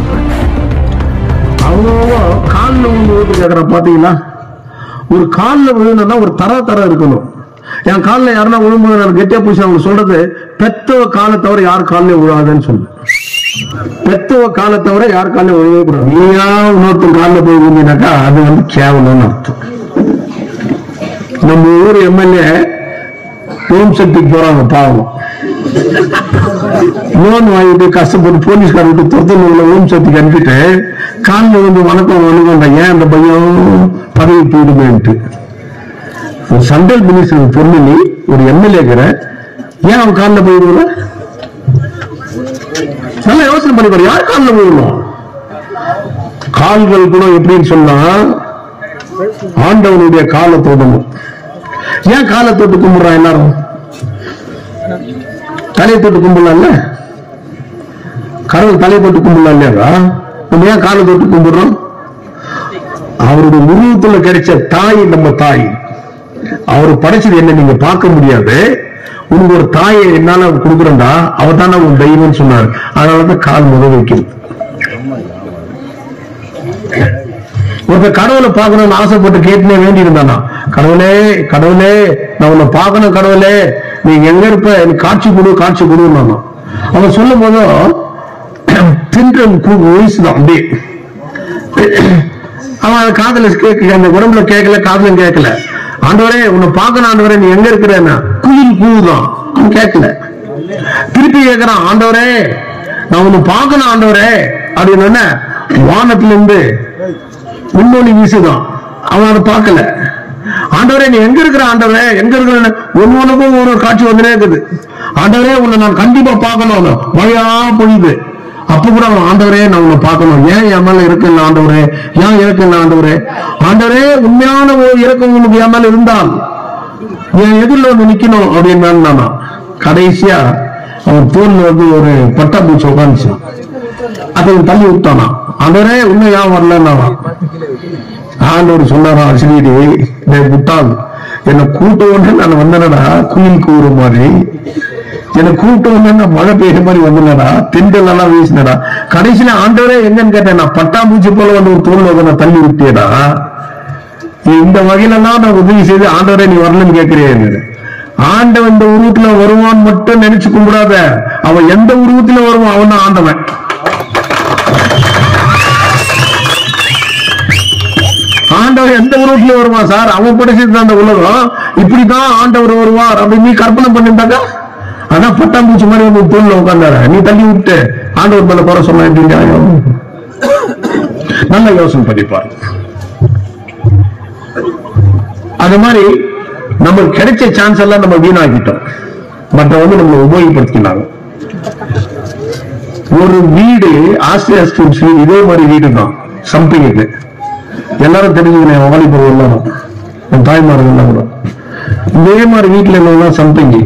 அவங்க காலில் விழுந்து ஓட்டு கேட்கற பாத்தீங்களா ஒரு காலில் விழுந்தா ஒரு தர தர இருக்கணும் என் காலில் யாருன்னா விழும்போது நான் கெட்டியா போச்சு அவங்க சொல்றது பெத்தவ காலை தவிர யார் காலில் விழாதுன்னு சொல்லு பெத்தவ காலை தவிர யார் காலில் விழவே கூடாது நீயா இன்னொருத்தர் காலில் போய் விழுந்தினாக்கா அது வந்து கேவலம்னு அர்த்தம் நம்ம ஊர் எம்எல்ஏ ஓம் சக்திக்கு போறாங்க பாவம் லோன் வாங்கிட்டு கஷ்டப்பட்டு போலீஸ்கார விட்டு துரத்தல ஓம் சக்திக்கு அனுப்பிட்டு காலில் வந்து வணக்கம் வணக்கம் ஏன் அந்த பையன் பதவி போயிடுமேன்ட்டு ஒரு சென்ட்ரல் மினிஸ்டர் பொண்ணு ஒரு எம்எல்ஏக்கிற ஏன் அவன் காலில் போயிடுவல நல்லா யோசனை பண்ணி பாரு யார் காலில் போயிடணும் கால்கள் கூட எப்படின்னு சொன்னா ஆண்டவனுடைய காலை தொடணும் ஏன் காலை தொட்டு கும்பிடுறான் எல்லாரும் தலையை தொட்டு கும்பிடலாம்ல கடவுள் தலையை தொட்டு கும்பிடலாம் இல்லையா நம்ம ஏன் காலை தொட்டு கும்பிடுறோம் அவருடைய உருவத்துல கிடைச்ச தாய் நம்ம தாய் அவர் படைச்சது என்ன நீங்க பார்க்க முடியாது உனக்கு ஒரு தாயை என்னால கொடுக்குறேன்டா அவர் தானே உன் தெய்வம்னு சொன்னார் அதனாலதான் கால் முத வைக்கிறது ஒருத்தர் கடவுளை பார்க்கணும்னு ஆசைப்பட்டு கேட்டுனே வேண்டி இருந்தானா கடவுளே கடவுளே நான் உன்னை பார்க்கணும் கடவுளே நீ எங்க இருப்ப எனக்கு காட்சி கொடு காட்சி கொடுன்னு அவன் சொல்லும் போதும் தின்றன் வயசுதான் அப்படியே அவன் அதை காதுல கேட்கல அந்த உடம்புல கேட்கல காதுல கேட்கல ஆண்டவரே உன்னை பார்க்கணும் ஆண்டவரே நீ எங்க இருக்கிறேன்னா குயில் கூவுதான் அவன் கேட்கல திருப்பி கேட்கிறான் ஆண்டவரே நான் உன்னை பார்க்கணும் ஆண்டவரே அப்படின்னு உடனே வானத்துல இருந்து முன்னோடி வீசுதான் அவன் அதை பார்க்கல ஆண்டவரே நீ எங்க இருக்கிற ஆண்டவரே எங்க இருக்கிற ஒவ்வொன்றுக்கும் ஒரு காட்சி வந்துனே இருக்குது ஆண்டவரே உன்னை நான் கண்டிப்பா பார்க்கணும் மழையா பொழியுது அப்ப கூட அவன் ஆண்டவரே நான் உன்னை பார்க்கணும் ஏன் என் மேல இருக்குல்ல ஆண்டவரே ஏன் இருக்குல்ல ஆண்டவரே ஆண்டவரே உண்மையான ஒரு இறக்கம் உனக்கு என் மேல இருந்தால் என் எதிரில் வந்து நிக்கணும் அப்படின்னு நானா கடைசியா அவன் தோல்ல வந்து ஒரு பட்டாம்பூச்சி உட்காந்துச்சு அதை அவன் தள்ளி விட்டானா ஆண்டவரே இன்னும் ஏன் வரலன்னா ஆண்டவர் சொன்னாரா ஸ்ரீடி டேய் முட்டாள் என்னை கூட்ட உடனே நான் வந்தேனடா குயில் கூறு மாதிரி என்னை கூட்ட உடனே நான் மழை பெய்யுற மாதிரி வந்தேனடா திண்டல் எல்லாம் வீசினடா கடைசியில ஆண்டவரே எங்கன்னு கேட்டேன் நான் பட்டாம்பூச்சி போல வந்து ஒரு தோல் வந்து நான் தள்ளி விட்டேடா இந்த வகையிலெல்லாம் நான் உதவி செய்து ஆண்டவரே நீ வரலன்னு கேட்கிறேன் ஆண்டவன் இந்த உருவத்துல வருவான் மட்டும் நினைச்சு கும்பிடாத அவன் எந்த உருவத்துல வருவான் அவன் தான் ஆண்டவன் ஆண்டவர் எந்த உருவத்துல வருவான் சார் அவன் படைச்சது அந்த உலகம் இப்படிதான் ஆண்டவர் வருவார் அப்படின்னு நீ கற்பனை பண்ணிட்டாக்கா அதான் பட்டாம்பூச்சி மாதிரி வந்து தோல்ல உட்கார்ந்தாரு நீ தள்ளி விட்டு ஆண்டவர் மேல குறை சொன்ன எப்படி நியாயம் நல்ல யோசனை பண்ணிப்பார் அது மாதிரி நமக்கு கிடைச்ச சான்ஸ் எல்லாம் நம்ம வீணாக்கிட்டோம் மற்ற வந்து நம்ம உபயோகப்படுத்தினாங்க ஒரு வீடு ஆஸ்திரேலியா ஸ்கூல்ஸ் இதே மாதிரி வீடு தான் சம்பிங்கு எல்லாரும் தெரிஞ்சுக்கணும் வாலிபர் எல்லாரும் என் தாய்மார்கள் எல்லாம் கூட இதே மாதிரி வீட்டுல இருந்தவங்க சம்பிங்கி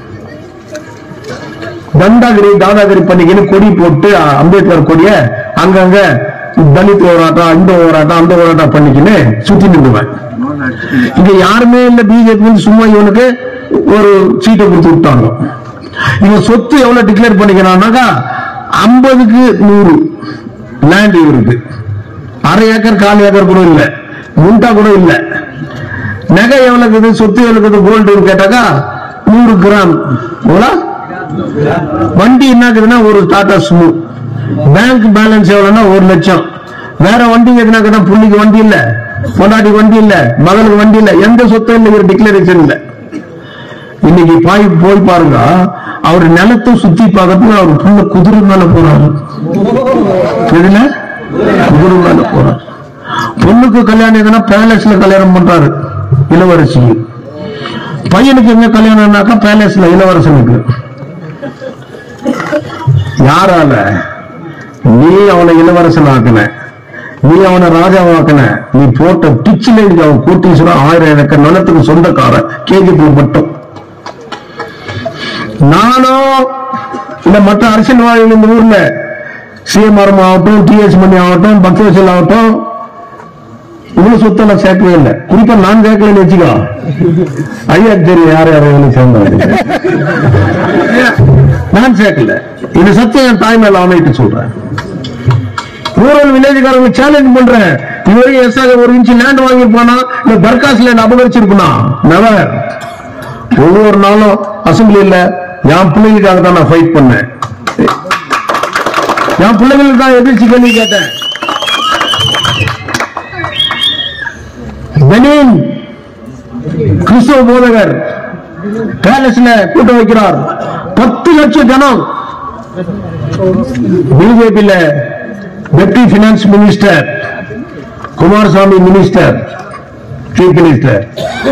தண்டாகிரி தாதாகிரி பண்ணிக்கின்னு கொடி போட்டு அ- அம்பேத்கர் கொடிய அங்கங்க தலித் போராட்டம் இந்த போராட்டம் அந்த போராட்டம் பண்ணிக்கின்னு சுத்தி நின்றுவேன் இங்க யாருமே இல்ல பிஜேபி சும்மா இவனுக்கு ஒரு சீட்டை கொடுத்து விட்டாங்க இவன் சொத்து எவ்வளவு டிக்ளேர் பண்ணிக்கிறான்னாக்கா ஐம்பதுக்கு நூறு லேண்ட் இவருக்கு அரை ஏக்கர் கால் ஏக்கர் கூட இல்ல முண்டா கூட இல்ல நகை எவ்வளவு இருக்குது சொத்து எவ்வளவு இருக்குது கோல்டு கேட்டாக்கா நூறு கிராம் எவ்வளோ வண்டி என்ன இருக்குதுன்னா ஒரு டாடா சுமு பேங்க் பேலன்ஸ் எவ்வளவுன்னா ஒரு லட்சம் வேற வண்டி எதுனாக்கா புள்ளிக்கு வண்டி இல்ல பொண்டாட்டி வண்டி இல்ல மகளுக்கு வண்டி இல்ல எந்த சொத்தும் இல்ல ஒரு டிக்ளரேஷன் இல்ல இன்னைக்கு பாய் போய் பாருங்க அவர் நிலத்தை சுத்தி பார்க்கறதுக்கு அவர் புள்ள குதிரை மேல போறாரு எதுல குதிரை மேல போறாரு பொண்ணுக்கு கல்யாணம் எதுனா பேலஸ்ல கல்யாணம் பண்றாரு இளவரசி பையனுக்கு எங்க கல்யாணம்னாக்கா பேலஸ்ல இளவரசனுக்கு யாரால நீ அவனை இளவரசன் ஆக்கின நீ அவனை ராஜாவாக்கின நீ போட்ட பிச்சில் இன்னைக்கு அவன் கோட்டீஸ்வரன் ஆயிரம் ஏக்கர் நிலத்துக்கு சொந்தக்காரன் கேஜிபி மட்டும் நானோ இல்ல மற்ற அரசியல்வாதிகள் இந்த ஊர்ல சிஎம்ஆர்எம் ஆகட்டும் டிஎஸ் மணி ஆகட்டும் பக்தவசல் ஆகட்டும் இவ்வளவு சொத்து நான் சேர்க்கவே இல்லை குறிப்பா நான் சேர்க்கலன்னு வச்சுக்கோ ஐயா தெரியும் யார் யார் எவ்வளவு சேர்ந்தாங்க நான் சேர்க்கல இது சத்தியம் என் தாய் மேல ஆணையிட்டு சொல்றேன் ரூரல் வில்லேஜ்காரங்க சேலஞ்ச் பண்றேன் இதுவரையும் எஸ்ஆக ஒரு இன்ச் லேண்ட் வாங்கியிருப்பானா இல்ல தர்காஸ் லேண்ட் அபகரிச்சிருப்பானா நெவர் ஒவ்வொரு நாளும் அசம்பிளியில என் பிள்ளைகளுக்காக தான் நான் ஃபைட் பண்ணேன் என் பிள்ளைங்களுக்கு தான் எதிர்ச்சி கேள்வி கேட்டேன் பெனின் கிறிஸ்தவ போதகர் பேலஸ்ல கூட்டம் வைக்கிறார் பத்து லட்சம் ஜனம் பிஜேபியில deputy finance minister Kumaraswamy minister chief minister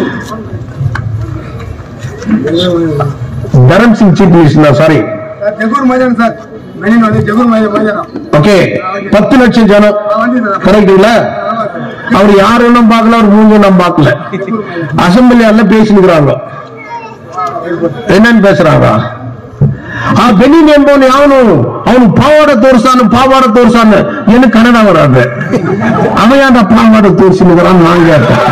Dharam Singh chief minister sorry జగూర్ మైదాన్ సార్ మెయిన్ అది జగూర్ మైదానం ஓகே பத்து லட்சம் ஜனம் கரெக்டுங்கள அவர் யார் வேணும் பார்க்கல அவர் மூஞ்ச நான் பார்க்கல அசம்பிளி எல்லாம் பேசினுக்கிறாங்க என்னன்னு பேசுறாங்க ಆ ಬೆನ್ನಿನ ಎಂಬವನು ಯಾವನು ಅವನು ಪಾವಾಡ ತೋರ್ಸಾನು ಪಾವಾಡ ತೋರ್ಸಾನು ಏನು ಕನ್ನಡ வராது அவன் அந்த பாவாட தோர்சினுக்கிறான் நான் கேட்டேன்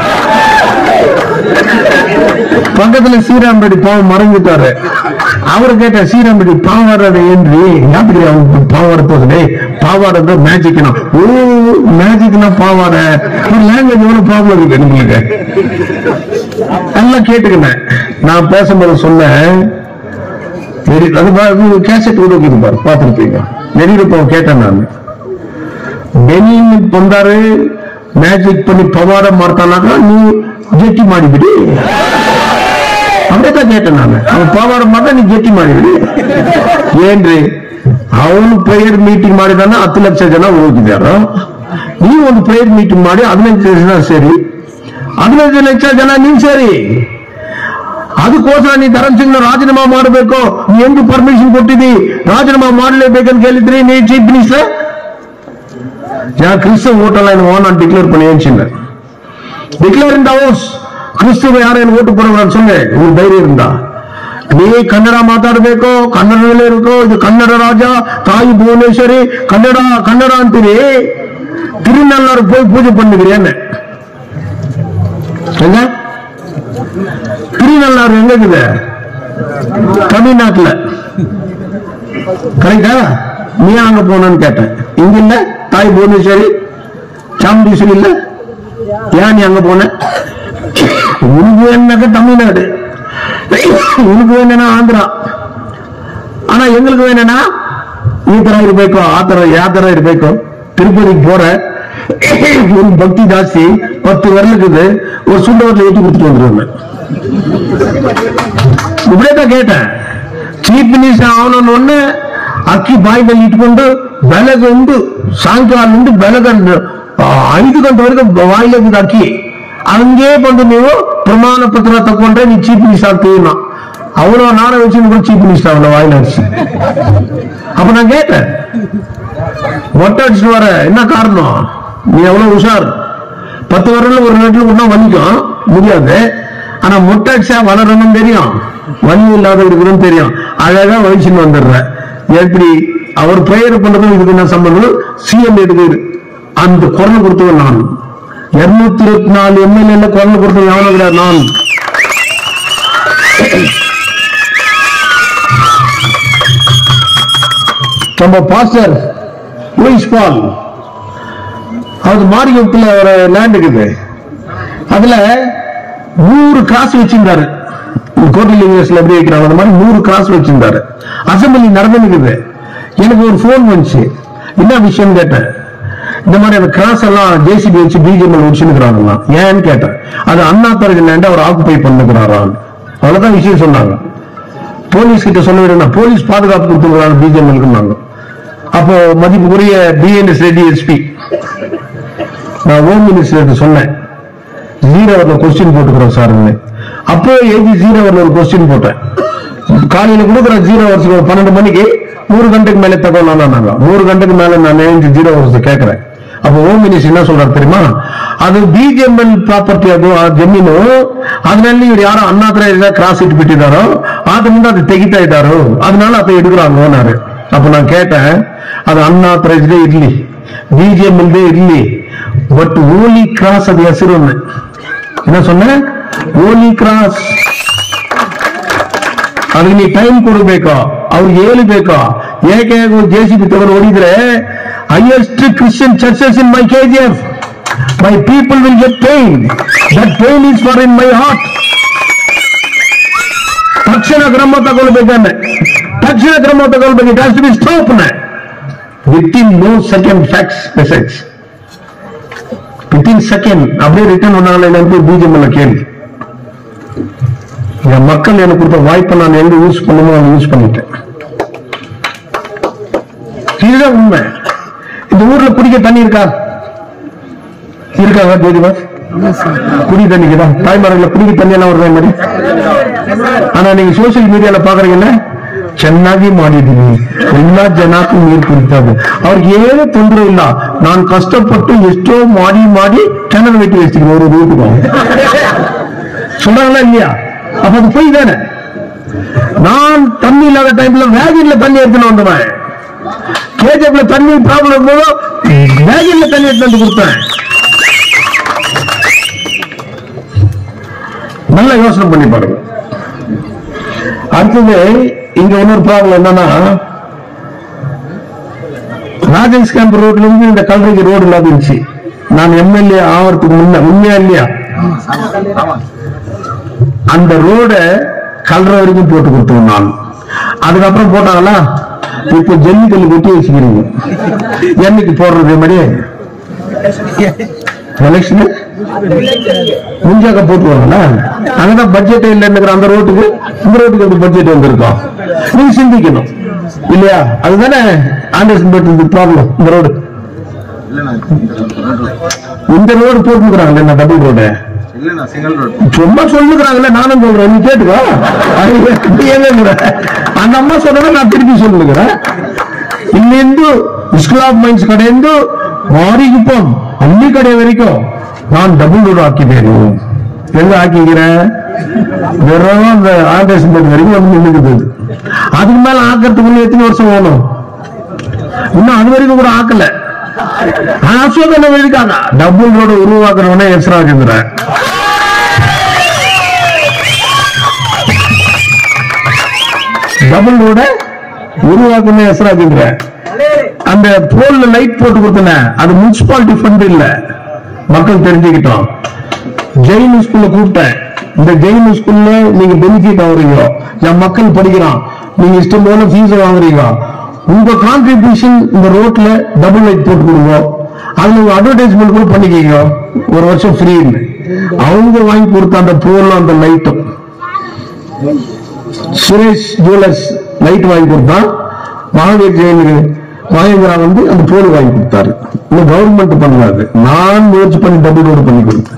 பக்கத்துல ஸ்ரீராம் ரெட்டி பாவம் மறைஞ்சிட்டாரு அவரு கேட்ட ஸ்ரீராம் ரெட்டி பாவாடை ஏன்றி எப்படி அவனுக்கு பாவாடை தோசை பாவாடை மேஜிக்னா ஓ மேஜிக்னா பாவாடை ஒரு லாங்குவேஜ் எவ்வளவு ப்ராப்ளம் இருக்கு உங்களுக்கு எல்லாம் கேட்டுக்கினேன் நான் பேசும்போது சொன்னேன் நெறி- அது கேசட் கூட இருக்குது பாரு பார்த்துருப்பீங்க நெடிருப்பம் கேட்டேன் நான் ಬೆನಿನ್ ಬಂದಾರೆ ಮ್ಯಾಜಿಕ್ ಪನಿ ಪವಾಡ ಮಾಡ್ತಾನಾಗ ನೀ ಗಟ್ಟಿ ಮಾಡಿಬಿಡಿ ಅವರೇ ಕೇಟ ನಾನು ಅವ್ನು ಪವಾಡ ಮಾಡ್ದ ನೀ ಗಟ್ಟಿ ಮಾಡಿಬಿಡಿ ಏನ್ರಿ ಅವನು ಪ್ರೇಯರ್ ಮೀಟಿಂಗ್ ಮಾಡಿದಾನ ಹತ್ತು ಲಕ್ಷ ಜನ ಹೋಗಿದಾರ ನೀವು ಒಂದು ಪ್ರೇಯರ್ ಮೀಟಿಂಗ್ ಮಾಡಿ ಹದಿನೈದು ಜನ ಸೇರಿ ಹದಿನೈದು ಲಕ್ಷ ಜನ ನೀವು ಸೇರಿ ಅದಕ್ಕೋಸ್ಕರ ನೀ ಧರಮ್ ಸಿಂಗ್ ರಾಜೀನಾಮಾ ಮಾಡಬೇಕು ನೀ ಎಂದು ಪರ್ಮಿಷನ್ ಕೊಟ್ಟಿದ್ದಿ ರಾಜೀನಾಮಾ ಮಾಡಲೇಬೇಕಂತ ಕೇಳಿದ್ರಿ ನೀ ಚೀಫ್ ಮಿನಿಸ್ಟರ್ நான் கிறிஸ்தவ ஓட்டெல்லாம் என்ன நான் டிக்ளேர் பண்ணி ஏன்ச்சிருந்தேன் டிக்ளேர் இன் ஹவுஸ் ಕ್ರಿಸ್ತವ ಯಾರು ಏನು ಓಟು ಕೊಡೋರು ಸೊನ್ನೆ ಇವ್ರು ಧೈರ್ಯ இருந்தா ನೀ ಕನ್ನಡ ಮಾತಾಡಬೇಕು ಕನ್ನಡದಲ್ಲೇ ಇರಬೇಕು ಇದು ಕನ್ನಡ ರಾಜ ತಾಯಿ ಭುವನೇಶ್ವರಿ ಕನ್ನಡ ಕನ್ನಡ ಅಂತೀರಿ ತಿರುನಲ್ಲಾರು போய் பூஜை பண்ணுகிறீ என்ன எங்க திருநள்ளாறு எங்க இருக்குது தமிழ்நாட்டுல கரெக்டா நீ அங்க போனன்னு கேட்டேன் இங்க இல்ல தாய் புவனேஸ்வரி சாமுண்டீஸ்வரி இல்ல ஏன் நீ அங்க போன உனக்கு வேணுனாக்க தமிழ்நாடு உனக்கு வேணும்னா ஆந்திரா ஆனா எங்களுக்கு வேணும்னா ಈ ತರ ಇರ್ಬೇಕು ಆ ತರ ಯಾವ ತರ ಇರ್ಬೇಕು ತಿರುಪತಿಗೆ போற உன் பக்தி ஜாஸ்தி பத்து வரலுக்குது ஒரு சுண்ட வரல ஏற்றி கொடுத்துட்டு வந்துருவாங்க இப்படியேதான் கேட்டேன் ಚೀಫ್ ಮಿನಿಸ್ಟರ್ ಅವನನ್ನು ಒನ್ನೆ ಅಕ್ಕಿ ಬಾಯಿನಲ್ಲಿ ಇಟ್ಕೊಂಡು ಬೆಳಗ್ಗೆ ಉಂಡು ಸಾಯಂಕಾಲ ಉಂಡು ಬೆಳಗ್ಗೆ ಆ, ಐದು ಗಂಟೆವರೆಗೂ ಬಾಯಿಲಿದ್ದ ಅಕ್ಕಿ ಹಂಗೆ ಬಂದು ನೀವು ಪ್ರಮಾಣ ಪತ್ರ ತಗೊಂಡ್ರೆ ನೀವು ಚೀಫ್ ಮಿನಿಸ್ಟರ್ ಆಗ್ತೀವಿ அவனோ நாட வச்சு கூட சீஃப் மினிஸ்டர் அவனை வாயில அடிச்சு அப்ப நான் கேட்டேன் மொட்டை அடிச்சுட்டு வர என்ன காரணம் நீ எவ்வளவு உஷார் பத்து வரல ஒரு நேரத்துல ஒன்னா வலிக்கும் முடியாது ஆனா மொட்டை அடிச்சா வளரணும் தெரியும் வலி இல்லாத இருக்கணும் தெரியும் அழகா வயசுன்னு வந்துடுற எப்படி அவர் பிரேயர் பண்றதும் இதுக்கு என்ன சம்பந்தம் சிஎம் எடுக்குது அந்த குரல் கொடுத்தவன் நான் இருநூத்தி இருபத்தி நாலு எம்எல்ஏல குரல் கொடுத்தவன் எவனும் கிடையாது நான் நம்ம பாஸ்டர் லூயிஸ் பால் அது மாரியத்துல ஒரு லேண்ட் இருக்குது அதுல நூறு கிராஸ் வச்சிருந்தாரு கோட்டில் யூனிவர்சிட்டியில் எப்படி வைக்கிறாங்க அந்த மாதிரி நூறு கிராஸ் வச்சிருந்தாரு அசம்பிளி நடந்துருக்குது எனக்கு ஒரு ஃபோன் வந்துச்சு என்ன விஷயம் கேட்டேன் இந்த மாதிரி அந்த கிராஸ் எல்லாம் ஜேசிபி வச்சு பிஜேபி முடிச்சுருக்கிறாங்களா ஏன்னு கேட்டேன் அது அண்ணா தரகு லேண்ட் அவர் ஆக்குப்பை பண்ணுகிறாராம் அவ்வளவுதான் விஷயம் சொன்னாங்க போலீஸ் கிட்ட சொல்ல வேண்டாம் போலீஸ் பாதுகாப்பு கொடுத்துருக்காங்க பிஜேபி அப்போ மதிப்புக்குரிய பிஎன்எஸ் ரெட்டி எஸ்பி நான் ஹோம் மினிஸ்டர் சொன்னேன் ஜீரோ அவர்ல கொஸ்டின் போட்டுக்கிறோம் சார்னு அப்போ எழுதி ஜீரோ அவர்ல ஒரு கொஸ்டின் போட்டேன் காலையில கொடுக்குற ஜீரோ ஹவர்ஸ்க்கு ஒரு பன்னெண்டு மணிக்கு நூறு கண்டுக்கு மேல தகவல் நாங்க நூறு கண்டுக்கு மேல நான் எழுந்து ஜீரோ ஹவர்ஸ் கேட்கிறேன் அப்போ ஹோம் மினிஸ்டர் என்ன சொல்றாரு தெரியுமா ಅದು ಬಿಜೆಎಂಎಲ್ ಪ್ರಾಪರ್ಟಿ ಅದು ಆ ಜಮೀನು ಅದರಲ್ಲಿ ಇವ್ರು ಯಾರೋ ಅನ್ನ ಹತ್ರ ಕ್ರಾಸ್ ಇಟ್ಬಿಟ್ಟಿದಾರೋ ಆದ್ರಿಂದ ಅದು ತೆಗಿತಾ ಇದ್ದಾರೋ அதனால அதை எடுக்கிறாங்கன்னாரு அப்ப நான் கேட்டேன் அது அண்ணா ಹತ್ರ ಇರ್ಲಿ பிஜிஎம் ಇರ್ಲಿ ಬಟ್ ಓಲಿ ಕ್ರಾಸ್ ಅದು ಹೆಸರು என்ன சொன்னேன் ಓಲಿ ಕ್ರಾಸ್ ಅದಕ್ಕೆ ನೀ ಟೈಮ್ ಕೊಡಬೇಕು ಅವ್ರಿಗೆ ಹೇಳಬೇಕು ಏಕೆ ಜೆ ಸಿ ಬಿ ತಗೊಂಡು ಹೊಡಿದ್ರೆ highest Christian churches in my KGF. My people will get pain. That pain is for in my heart. ತಕ್ಷಣ ಕ್ರಮ ತಗೊಳ್ಬೇಕಂದ್ರೆ ತಕ್ಷಣ ಕ್ರಮ ತಗೊಳ್ಬೇಕು it has to be stop within no second fax message within second அப்படியே return பண்ணாங்களே போய் பீஜம் பண்ண கேள்வி என் மக்கள் எனக்கு கொடுத்த வாய்ப்பை நான் எங்க யூஸ் பண்ணணுமோ அதை யூஸ் பண்ணிட்டேன் இதுதான் உண்மை இந்த ஊர்ல குடிக்க தண்ணி இருக்கா இருக்காங்க ஜோதிபா குடி தண்ணிக்குதா தாய்மார்கள குடிக்க தண்ணி எல்லாம் வருதா மாதிரி ಆನಾ ನೀವು ಸೋಷಿಯಲ್ ಮೀಡಿಯಾல ಪಾಕறீங்கல்ல ಚೆನ್ನಾಗಿ ಮಾಡಿದೀನಿ ಎಲ್ಲಾ ಜನಕ್ಕೂ ನೀರು ಕುಡಿತಾರೆ ಅವ್ರಿಗೆ ಏನು ತೊಂದರೆ ಇಲ್ಲ ನಾನು ಕಷ್ಟಪಟ್ಟು ಎಷ್ಟೋ ಮಾಡಿ ಮಾಡಿ கிணறு வெட்டி வச்சுக்கிறேன் ஒரு ரூட்டுக்கும் சொல்றாங்களா இல்லையா அப்ப அது போய் தானே நான் தண்ணி இல்லாத டைம்ல வேகன்ல தண்ணி எடுத்துன்னு வந்தவன் கேஜப்ல தண்ணி ப்ராப்ளம் இருக்கும்போது வேகன்ல தண்ணி எடுத்து வந்து கொடுத்தேன் நல்லா யோசனை பண்ணி பாருங்க அடுத்தது இங்க இன்னொரு ப்ராப்ளம் என்னன்னா ராஜன்ஸ் கேம்ப் ரோட்ல இருந்து இந்த கல்லறைக்கு ரோடு இல்லாத இருந்துச்சு நான் எம்எல்ஏ ஆவறதுக்கு முன்ன உண்மையா இல்லையா அந்த ரோட கல்ற வரைக்கும் போட்டு கொடுத்தோம் நான் அதுக்கப்புறம் போட்டாங்களா இப்போ ஜல்லிக்கல்லு கொட்டி வச்சுக்கிறீங்க என்னைக்கு போடுறது மாதிரி எலெக்ஷன் முஞ்சாக்க போட்டுருவாங்களா அங்கதான் பட்ஜெட் இல்லைன்னு அந்த ரோட்டுக்கு இந்த ரோட்டுக்கு எப்படி பட்ஜெட் வந்திருக்கோம் நீங்க சிந்திக்கணும் இல்லையா அதுதானே ஆண்டர்சன் பேட் ப்ராப்ளம் இந்த ரோடு இல்லண்ணா இந்த ரோடு போட்டுக்கிறாங்க என்ன டபுள் ரோடு இல்லண்ணா சிங்கிள் ரோட் சும்மா சொல்லுகிறாங்கல்ல நானும் சொல்றேன் நீ கேட்டுக்கோ அது ஏவே கூட அந்த ಅಮ್ಮ சொன்னதை நான் திருப்பி சொல்லுகிறேன் ಇಲ್ಲಿಂದು ಇಸ್ಲಾಂ ಮೈನ್ಸ್ ಕಡೆಯಿಂದ ಮಾರಿಗುಪ್ಪಂ ಅಲ್ಲಿ ಕಡೆ ವರೆಗೂ நான் டபுள் ரோடு ஆக்கிட்டேன் எங்க ஆக்கிக்கிறேன் வெறும் அந்த ஆண்டர்சன் பேட் வரைக்கும் வந்து நின்றுக்குது அதுக்கு மேல ஆக்கிறதுக்குள்ள எத்தனை வருஷம் வேணும் இன்னும் அது வரைக்கும் கூட ஆக்கல அசோதனை இருக்காங்க டபுள் ரோடு உருவாக்குறவனே எஸ் ராஜேந்திரன் டபுள் ரோட உருவாக்குமே எஸ் ராஜேந்திரன் அந்த போல்ல லைட் போட்டு கொடுத்தன அது முனிசிபாலிட்டி ஃபண்ட் இல்ல மக்கள் தெரிஞ்சுக்கிட்டோம் ஜெயின் ஸ்கூல்ல கூப்பிட்டேன் இந்த ஜெயின் ஸ்கூல்ல நீங்க பெனிஃபிட் ஆகுறீங்க என் மக்கள் படிக்கிறான் நீங்க இஷ்டம் போல ஃபீஸ் வாங்குறீங்க உங்க கான்ட்ரிபியூஷன் இந்த ரோட்ல டபுள் லைட் போட்டு கொடுங்க அதுல உங்க அட்வர்டைஸ்மெண்ட் கூட பண்ணிக்கீங்க ஒரு வருஷம் ஃப்ரீன்னு அவங்க வாங்கி கொடுத்த அந்த போலும் அந்த லைட்டும் சுரேஷ் ஜுவல்லர்ஸ் லைட் வாங்கி கொடுத்தான் மகாவீர் ஜெயினுக்கு மகேந்திரா வந்து அந்த போல் வாங்கி கொடுத்தாரு இந்த கவர்மெண்ட் பண்ணாது நான் முயற்சி பண்ணி டபுள் ரோடு பண்ணி கொடுத்தேன்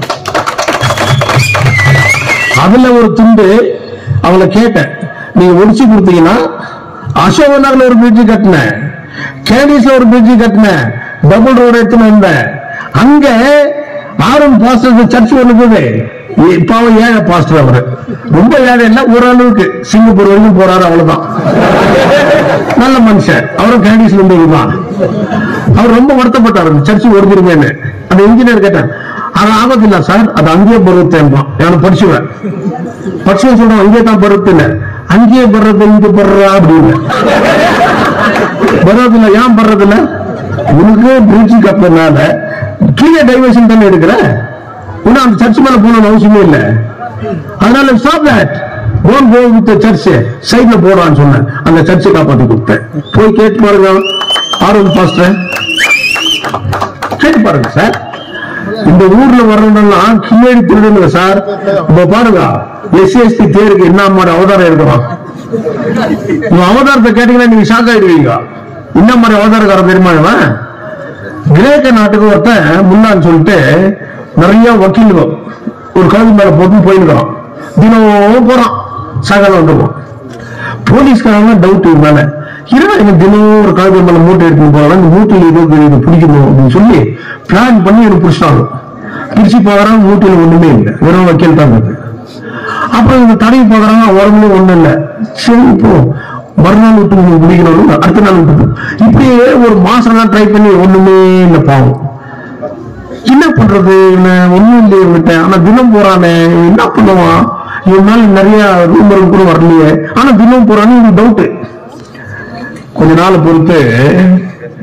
அதுல ஒரு துண்டு அவளை கேட்டேன் நீங்க ஒடிச்சு கொடுத்தீங்கன்னா அசோக நகர்ல ஒரு பிரிட்ஜ் கட்டினேன் கேடிஸ்ல ஒரு பிரிட்ஜ் கட்டினேன் டபுள் ரோடு எடுத்துன்னு வந்தேன் அங்க ஆரம் பாஸ்டர் சர்ச் ஒண்ணு இருக்குது இப்ப அவன் ஏழை பாஸ்டர் அவரு ரொம்ப ஏழை இல்ல ஓரளவுக்கு சிங்கப்பூர் வரைக்கும் போறாரு அவ்வளவுதான் நல்ல மனுஷன் அவரும் கேடிஸ்ல இருந்ததுதான் அவர் ரொம்ப வருத்தப்பட்டார் அந்த சர்ச் ஒடுக்கிருங்கன்னு அந்த இன்ஜினியர் கேட்டேன் அது ஆபத்தில்ல சார் அது அங்கேயே பருவத்தேன்பான் நான் படிச்சுவேன் படிச்சுவேன் சொல்றேன் அங்கேயே தான் பருவத்து இல்ல அங்கேயே படுறது இங்க படுறா அப்படின்னு பருவத்துல ஏன் படுறதில்ல உனக்கு பிரிட்ஜ் கட்டினால கீழே டைவர்ஷன் தானே எடுக்கிற இன்னும் அந்த சர்ச் மேல போகணும்னு அவசியமே இல்லை அதனால stop that don't go with church சைட்ல போடான்னு சொன்னேன் அந்த சர்ச்சை காப்பாத்தி கொடுத்தேன் போய் கேட்டு பாருங்க ஆரோக்கிய பாஸ்டர் கேட்டு பாருங்க சார் இந்த ஊர்ல வர்றவங்கலாம் கிளேடி திருடுங்க சார் இப்ப பாருங்க எஸ்சிஎஸ்டி தேருக்கு என்ன மாதிரி அவதாரம் இருக்கிறோம் உங்க அவதாரத்தை கேட்டீங்கன்னா நீங்க ஷாக் ஆயிடுவீங்க என்ன மாதிரி அவதாரக்காரன் தெரியுமா இவன் கிரேக்க நாட்டுக்கு ஒருத்தன் முன்னான்னு சொல்லிட்டு நிறைய வக்கீல்கள் ஒரு கழுது மேல போட்டு போயிருக்கிறான் தினம் போறான் சாயங்காலம் வந்துருவோம் போலீஸ்காரங்க டவுட் இவன் மேல இரவா இவன் தினம் ஒரு கழுதை மேல மூட்டை எடுத்துன்னு போறான் இந்த மூட்டையில ஏதோ இது பிடிக்கணும் அப்படின்னு சொல்லி பிளான் பண்ணி எனக்கு பிடிச்சிட்டாங்க பிடிச்சு பாக்குறாங்க மூட்டையில ஒண்ணுமே இல்லை வெறும் வக்கீல் தான் இருக்கு அப்புறம் இவங்க தடவி பாக்குறாங்க உடம்புல ஒண்ணும் இல்லை சரி இப்போ மறுநாள் விட்டு உங்களுக்கு பிடிக்கணும் அடுத்த நாள் விட்டு இப்படியே ஒரு மாசம் தான் ட்ரை பண்ணி ஒண்ணுமே இல்லை பாவம் என்ன பண்றது இவனை ஒண்ணும் இல்லையே இவன்கிட்ட ஆனா தினம் போறானே இவன் என்ன பண்ணுவான் இவன் மேல நிறைய ரூமர் கூட வரலையே ஆனா தினம் போறான்னு எனக்கு டவுட் கொஞ்ச நாள் பொறுத்து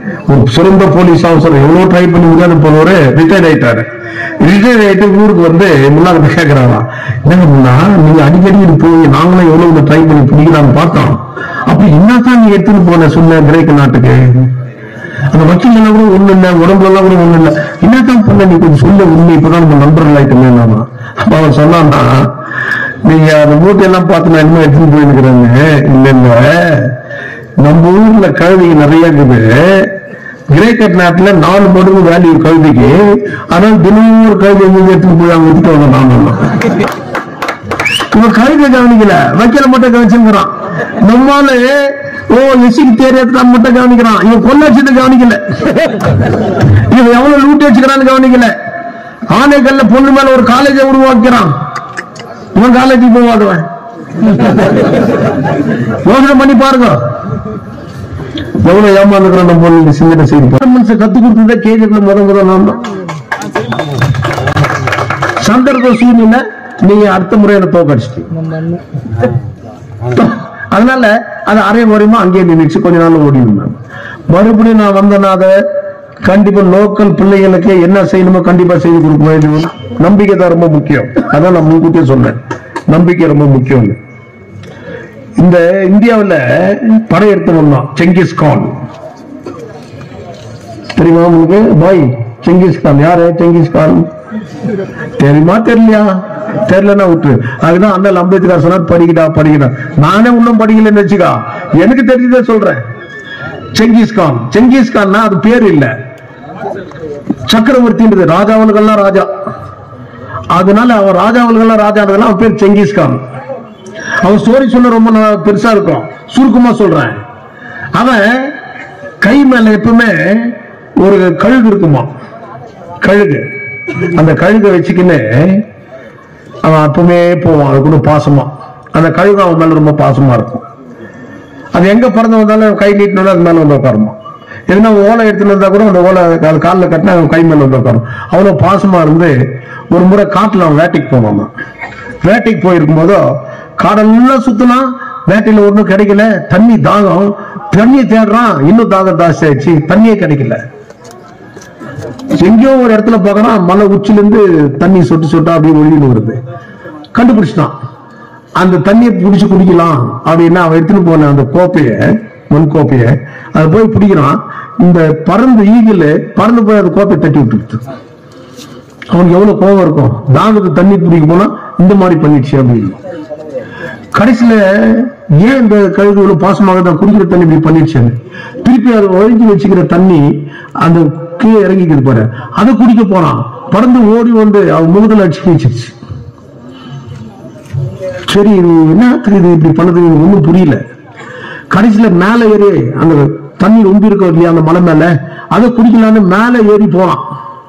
ஒரு சிறந்த போலீஸ் ஆஃபீஸர் எவ்வளவு ட்ரை பண்ணி முடியாது போனவரு ரிட்டையர்ட் ஆயிட்டாரு ரிட்டையர்ட் ஆயிட்டு ஊருக்கு வந்து முன்னாடி போய் கேக்குறாராம் என்னங்க முன்னா நீங்க அடிக்கடி இது போய் நாங்களும் எவ்வளவு ட்ரை பண்ணி பிடிக்கலாம்னு பார்த்தோம் அப்ப என்னத்தான் நீ எடுத்துட்டு போன சொன்ன கிரேக்க நாட்டுக்கு அந்த வக்கீல் எல்லாம் கூட ஒண்ணு இல்ல உடம்புல எல்லாம் கூட ஒண்ணு இல்ல என்னத்தான் பண்ண நீ கொஞ்சம் சொல்ல உண்மை இப்பதான் நம்ம நண்பர்கள் ஆயிட்டுமே நாம அப்ப அவன் சொன்னான்னா நீங்க அந்த மூட்டையெல்லாம் பார்த்து நான் இன்னும் எடுத்துட்டு போயிருக்கிறேன்னு இல்ல இல்ல நம்ம ஊர்ல கழுதைங்க நிறைய இருக்குது கிரேக்கட் நாட்டுல நாலு மடங்கு வேல்யூ கழுதைக்கு ஆனால் தினமும் ஒரு கழுதை எங்க எடுத்துட்டு போய் அவங்க விட்டுட்டு வந்தோம் நானும் இவன் கழுதை கவனிக்கல வக்கீல மட்டும் கவனிச்சுங்கிறான் நம்மால ஓ எசிக்கு தேர்தல் மட்டும் கவனிக்கிறான் இவன் கொள்ளாட்சியத்தை கவனிக்கல இவன் எவ்வளவு லூட்டி வச்சுக்கிறான்னு கவனிக்கல ஆனைக்கல்ல பொண்ணு மேல ஒரு காலேஜை உருவாக்கிறான் இவன் காலேஜுக்கு போவாதவன் யோசனை பண்ணி பாருங்க எவ்வளவு ஏமாந்துக்கிறோம் நம்ம பொண்ணு சிந்தனை செய்தி மனுஷன் கத்து கொடுத்ததே கேஜில முத முத நான் தான் சந்தர்ப்ப சூழ்நிலை நீங்க அடுத்த முறை என்ன தோக்கடிச்சிட்டீங்க அதனால அது அரை முறையுமா அங்கேயே நின்றுச்சு கொஞ்ச நாள் ஓடி இருந்தாங்க மறுபடியும் நான் வந்தேன்னா அதை கண்டிப்பா லோக்கல் பிள்ளைகளுக்கு என்ன செய்யணுமோ கண்டிப்பா செய்து கொடுக்க வேண்டும் நம்பிக்கை தான் ரொம்ப முக்கியம் அதான் நான் முன்கூட்டியே சொன்னேன் நம்பிக்கை ரொம்ப முக்கியம் இந்த இந்தியாவுல படையெடுத்து வந்தான் செங்கிஸ் கான் தெரியுமா உங்களுக்கு பாய் செங்கிஸ் கான் யாரு செங்கிஸ் கான் தெரியுமா தெரியலையா தெரியலன்னா விட்டு அதுதான் அண்ணல் அம்பேத்கர் சொன்னார் படிக்கடா படிக்கடா நானே இன்னும் படிக்கலன்னு வச்சுக்கா எனக்கு தெரிஞ்சதே சொல்றேன் செங்கிஸ் கான் செங்கிஸ் கான்னா அது பேர் இல்ல சக்கரவர்த்தின்றது ராஜாவல்கள்லாம் ராஜா அதனால அவன் ராஜாவல்கள்லாம் ராஜா அவன் பேர் செங்கிஸ் கான் அவன் ஸ்டோரி சொல்ல ரொம்ப நா- பெருசா இருக்கும் சுருக்கமா சொல்றேன் அவன் கை மேல எப்பவுமே ஒரு கழுகு இருக்குமா கழுகு அந்த கழுகை வச்சுக்கின்னு அவன் அப்பவுமே போவான் அது கூட பாசமா அந்த கழுகு அவன் மேல ரொம்ப பாசமா இருக்கும் அது எங்க பறந்து வந்தாலும் கை நீட்டினாலும் அது மேல வந்து உட்காருமா எதுனா ஓலை எடுத்துட்டு வந்தா கூட அந்த ஓலை அது காலில் கட்டினா அவன் கை மேல வந்து உட்காரும் அவ்வளவு பாசமா இருந்து ஒரு முறை காட்டுல அவன் வேட்டைக்கு போவான் அவன். வேட்டைக்கு போயிருக்கும் போதோ காடெல்லாம் சுத்தினான் வேட்டையில ஒண்ணும் கிடைக்கல தண்ணி தாகம் தண்ணியை தேடுறான் இன்னும் தாகம் ஜாஸ்தி ஆயிடுச்சு தண்ணியே கிடைக்கல எங்கேயோ ஒரு இடத்துல பார்க்கறான் மலை உச்சில இருந்து தண்ணி சொட்டு சொட்டா அப்படியே ஒழுகின்னு வருது கண்டுபிடிச்சிட்டான் அந்த தண்ணியை பிடிச்சு குடிக்கலாம் அப்படின்னா அவன் எடுத்துட்டு போன அந்த கோப்பைய மண் கோப்பைய அதை போய் பிடிக்கிறான் இந்த பறந்து ஈகிள் பறந்து போய் அந்த கோப்பையை தட்டி விட்டுருது அவனுக்கு எவ்வளவு கோபம் இருக்கும் தாகத்து தண்ணி பிடிக்க போனா இந்த மாதிரி பண்ணிடுச்சு அப்படின்னு கடைசியில ஏன் இந்த கழுகு இவ்வளவு பாசமாக தான் குடிக்கிற தண்ணி இப்படி பண்ணிடுச்சு திருப்பி அதை ஒழுங்கி வச்சுக்கிற தண்ணி அந்த கீழே இறங்கிக்குது பாரு அதை குடிக்க போனான் பறந்து ஓடி வந்து அவன் முகத்துல அடிச்சு வச்சிருச்சு சரி இது என்னத்துக்கு இது இப்படி பண்ணது எனக்கு ஒண்ணும் புரியல கடைசியில மேல ஏறி அந்த தண்ணி ரொம்ப இருக்கும் இல்லையா அந்த மலை மேல அதை குடிக்கலான்னு மேல ஏறி போனான்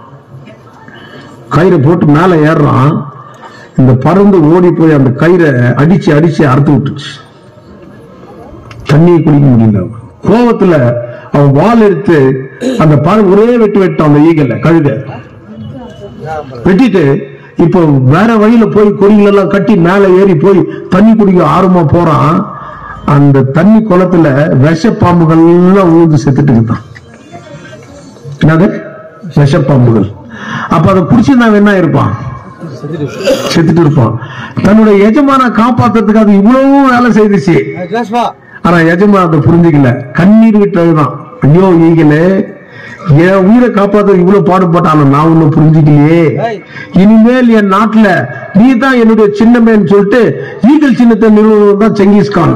கயிறை போட்டு மேல ஏறுறான் இந்த பறந்து ஓடி போய் அந்த கயிறை அடிச்சு அடிச்சு அறுத்து விட்டுச்சு தண்ணியை குடிக்க முடியல அவன். கோவத்துல அவன் வால் எடுத்து அந்த பற ஒரே வெட்டு வெட்டான் அந்த ஈகல்ல கழுத வெட்டிட்டு இப்போ வேற வழியில போய் கொடிகள் எல்லாம் கட்டி மேல ஏறி போய் தண்ணி குடிக்க ஆர்வமா போறான் அந்த தண்ணி குளத்துல விஷ பாம்புகள் எல்லாம் ஊந்து செத்துட்டு இருந்தான் என்னது விஷ பாம்புகள் அப்ப அதை பிடிச்சிருந்தா என்ன இருப்பான் செத்துட்டு இருப்பான் தன்னுடைய எஜமான காப்பாத்துறதுக்கு அது இவ்வளவு வேலை செய்துச்சு ஆனா எஜமா அதை புரிஞ்சுக்கல கண்ணீர் விட்டதுதான் ஐயோ ஈகலே என் உயிரை காப்பாத்த இவ்வளவு பாடுபட்டான நான் ஒண்ணும் புரிஞ்சுக்கலையே இனிமேல் என் நாட்டுல நீ தான் என்னுடைய சின்னமேன்னு சொல்லிட்டு ஈகல் சின்னத்தை நிறுவனம் தான் செங்கிஸ்கான்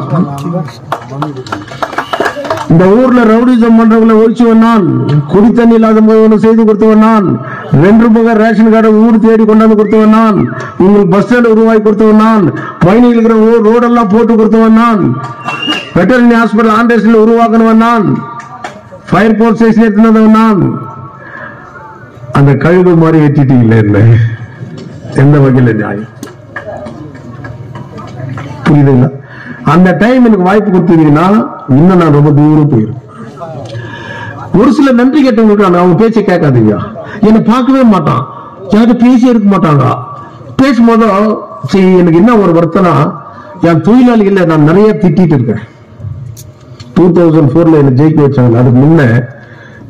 இந்த ஊர்ல ரவுடிசம் பண்றவங்களை ஒழிச்சுவன் நான் குடி தண்ணி இல்லாத போது செய்து கொடுத்தவன் நான் ரெண்டு ரூபாய் ரேஷன் கார்டை ஊர் தேடி கொண்டாந்து கொடுத்தவன் நான் உங்களுக்கு பஸ் ஸ்டாண்ட் உருவாக்கி கொடுத்தவன் நான் பயணிகள் இருக்கிற ஊர் ரோடெல்லாம் போட்டு கொடுத்தவன் நான் வெட்டரினரி ஹாஸ்பிட்டல் ஆண்டேஷன்ல உருவாக்கினவன் நான் ஃபயர் போர்ஸ் ஸ்டேஷன் எடுத்துனவன் நான் அந்த கழுகு மாதிரி வெட்டிட்டீங்களே என்ன எந்த வகையில நியாயம் புரியுதுங்களா அந்த டைம் எனக்கு வாய்ப்பு கொடுத்தீங்கன்னா இன்னும் நான் ரொம்ப தூரம் போயிருப்பேன் ஒரு சில நன்றி கேட்டவங்களுக்கு நான் அவங்க பேச்சை கேட்காதீங்க என்னை பார்க்கவே மாட்டான் யார்கிட்ட பேசி இருக்க மாட்டாங்க பேசும்போது சரி எனக்கு என்ன ஒரு வருத்தம்னா என் தொழிலாளிகளை நான் நிறைய திட்டிட்டு இருக்கேன் டூ தௌசண்ட் ஃபோர்ல என்ன ஜெயிக்க வச்சாங்க அதுக்கு முன்ன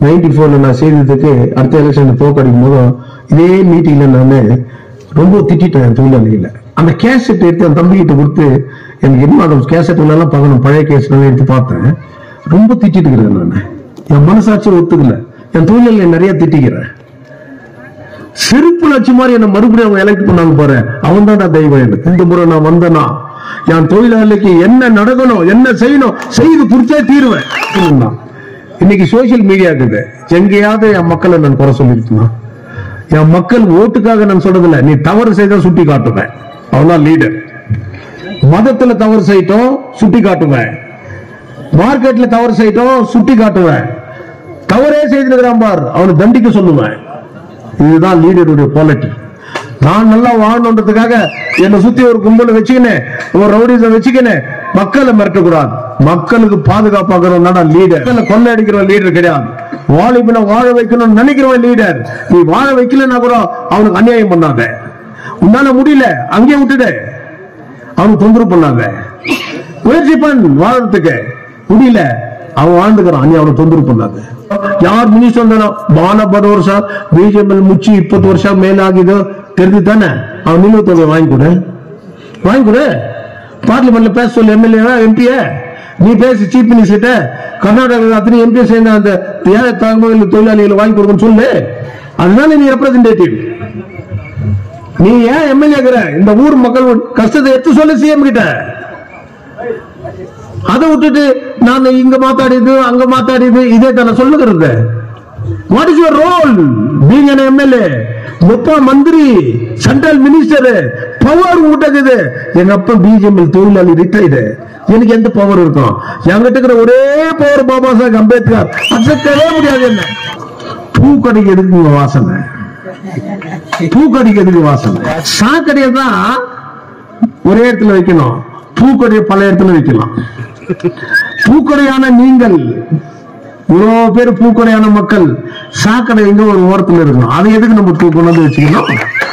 நைன்டி ஃபோர்ல நான் செய்ததுக்கு அடுத்த எலெக்ஷன் தோக்கடிக்கும் போதும் இதே மீட்டிங்ல நான் ரொம்ப திட்டிட்டேன் என் தொழிலாளிகளை அந்த கேசட் எடுத்து என் தம்பிகிட்ட கொடுத்து எனக்கு என்ன அந்த கேசட் எல்லாம் பார்க்கணும் பழைய கேசட் எடுத்து பார்த்தேன் ரொம்ப திட்டிட்டு இருக்கிறேன் நான் என் மனசாட்சி ஒத்துக்கல என் தொழிலாளிகளை நிறைய திட்டிக்கிறேன் செருப்பு லட்சம் மாதிரி என்ன மறுபடியும் அவங்க எலெக்ட் பண்ணாங்க பாரு அவன் தான்டா தெய்வம் எனக்கு இந்த முறை நான் வந்தனா என் தொழிலாளிக்கு என்ன நடக்கணும் என்ன செய்யணும் செய்து குறிச்சே தீருவேன் சொன்னான். இன்னைக்கு சோசியல் மீடியா இருக்குது எங்கேயாவது என் மக்களை நான் குறை சொல்லிருக்கணும் என் மக்கள் ஓட்டுக்காக நான் சொல்றதில்ல நீ தவறு செய்தா சுட்டி காட்டுவேன் அவன்தான் லீடர் மதத்துல தவறு செய்யட்டும் சுட்டி காட்டுவேன் மார்க்கெட்ல தவறு செய்யட்டும் சுட்டி காட்டுவேன் தவறே செய்திருக்கிறான் பார் அவனை தண்டிக்க சொல்லுவேன் இதுதான் லீடருடைய குவாலிட்டி நான் நல்லா வாழணுன்றதுக்காக என்னை சுத்தி ஒரு கும்பலை வச்சுக்கினேன் ஒரு ரவுடிஸை வச்சுக்கினேன் மக்களை மிரட்டக்கூடாது மக்களுக்கு பாதுகாப்பாகிறவன் லீடர் கொள்ளை அடிக்கிற லீடர் கிடையாது வாலிபனை வாழ வைக்கணும்னு நினைக்கிறவன் லீடர் நீ வாழ வைக்கலன்னா கூட அவனுக்கு அநியாயம் பண்ணாத உன்னால முடியல அங்கேயே விட்டுடு அவனுக்கு தொந்தரவு பண்ணாத முயற்சி பண்ண வாழறதுக்கு முடியல அவன் வாழ்ந்துக்கிறான் நீ அவனை தொந்தரவு பண்ணாத ಯಾರು ಮಿನಿಸ್ಟರ್ ಅಂದನೋ ಬಾನ ಬಡ ವರ್ಷ ಬಿಜೆಪಿ ಮುಚ್ಚಿ ಇಪ್ಪತ್ತು ವರ್ಷ ಮೇಲಾಗಿದ್ದು தெரிஞ்சு தானே அவன் நிலுவை தொகை வாங்கி கொடு வாங்கி கொடு பார்லிமெண்ட்ல பேச சொல்லு எம்எல்ஏ எம்பிஏ நீ பேசு சீஃப் மினிஸ்டர் கர்நாடகா அத்தனை எம்பி சேர்ந்த அந்த ஏழை தகவல் தொழிலாளிகளை வாங்கி கொடுக்கணும்னு சொல்லு அதுதானே நீ ரெப்ரசன்டேட்டிவ் நீ ஏன் எம்எல்ஏ இந்த ஊர் மக்கள் கஷ்டத்தை எடுத்து சொல்லு சிஎம் கிட்ட அதை விட்டுட்டு நான் இங்க மாத்தாடிது அங்க மாத்தாடிது இதே தானே சொல்லுகிறது what is your role being an MLA முப்பா மந்திரி சென்ட்ரல் மினிஸ்டர் பவர் விட்டது எங்க அப்பா பிஜேபி தொழிலாளி ரிட்டையர்டு எனக்கு எந்த பவர் இருக்கும் என்கிட்ட இருக்கிற ஒரே பவர் பாபா சாஹேப் அம்பேத்கர் அசைக்கவே முடியாது என்ன பூக்கடைக்கு எதுக்குங்க வாசனை பூக்கடைக்கு எதுக்கு வாசனை சாக்கடையை தான் ஒரே இடத்துல வைக்கணும் பூக்கடையை பல இடத்துல வைக்கலாம் பூக்கடையான நீங்கள் இவ்வளவு பேர் பூக்கடையான மக்கள் சாக்கடை எங்க ஒரு ஓரத்துல இருக்கணும் அதை எதுக்கு நம்ம தூ- கொண்டு வந்து வச்சுக்கணும்